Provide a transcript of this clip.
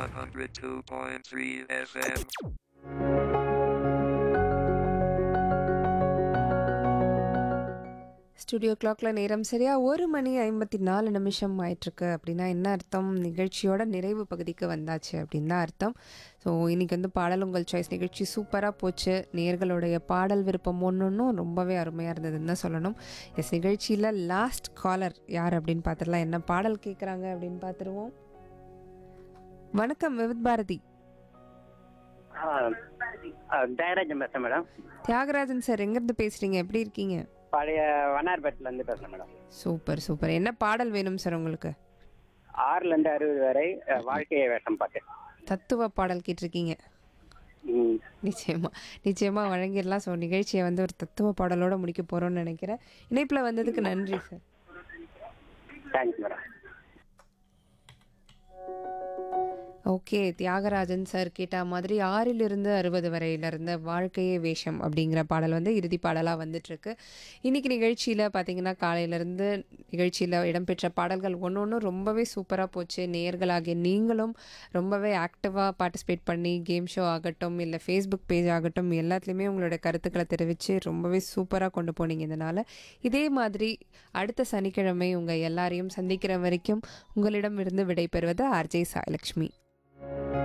102.3 FM. Studio கிளாக்ல நேரம் சரியா ஒரு மணி ஐம்பத்தி நாலு நிமிஷம் ஆயிட்டிருக்கு அப்படின்னா என்ன அர்த்தம் நிகழ்ச்சியோட நிறைவு பகுதிக்கு வந்தாச்சு அப்படின்னு தான் அர்த்தம் ஸோ இன்னைக்கு வந்து பாடல் உங்கள் சாய்ஸ் நிகழ்ச்சி சூப்பராக போச்சு நேர்களுடைய பாடல் விருப்பம் ஒன்றுன்னும் ரொம்பவே அருமையாக இருந்ததுன்னு தான் சொல்லணும் எஸ் நிகழ்ச்சியில் லாஸ்ட் காலர் யார் அப்படின்னு பார்த்துடலாம் என்ன பாடல் கேட்குறாங்க அப்படின்னு பார்த்துருவோம் வணக்கம் விவித் பாரதி ஜெயராஜன் பேசுறேன் மேடம் தியாகராஜன் சார் எங்கேருந்து பேசுகிறீங்க எப்படி இருக்கீங்க பழைய வண்ணார்பேட்டில இருந்து பேசுறேன் மேடம் சூப்பர் சூப்பர் என்ன பாடல் வேணும் சார் உங்களுக்கு ஆறுல இருந்து அறுபது வரை அஹ், வாழ்க்கையை வேஷம் பாட்டு தத்துவ பாடல் கேட்டிருக்கீங்க ம், நிச்சயமா நிச்சயமா வழங்கிடலாம் ஸோ நிகழ்ச்சியை வந்து ஒரு தத்துவ பாடலோட முடிக்க போறோம்னு நினைக்கிறேன் இணைப்புல வந்ததுக்கு நன்றி sir thanks madam okay Thyagarajan sir கேட்ட மாதிரி ஆறிலிருந்து அறுபது வரையில இருந்த வாழ்க்கையே வேஷம் அப்படிங்கிற பாடல் வந்து இறுதி பாடலாக வந்துட்டுருக்கு இன்னைக்கு நிகழ்ச்சியில் பார்த்தீங்கன்னா காலையிலேருந்து நிகழ்ச்சியில் இடம்பெற்ற பாடல்கள் ஒன்று ஒன்று ரொம்பவே சூப்பராக போச்சு நேயர்களாகிய நீங்களும் ரொம்பவே ஆக்டிவாக பார்ட்டிசிபேட் பண்ணி கேம் ஷோ ஆகட்டும் இல்லை ஃபேஸ்புக் பேஜ் ஆகட்டும் எல்லாத்துலேயுமே உங்களோட கருத்துக்களை தெரிவித்து ரொம்பவே சூப்பராக கொண்டு போனீங்க இதனால் இதே மாதிரி அடுத்த சனிக்கிழமை உங்கள் எல்லாரையும் சந்திக்கிற வரைக்கும் உங்களிடமிருந்து விடைபெறுவது ஆர்ஜே சாயலக்ஷ்மி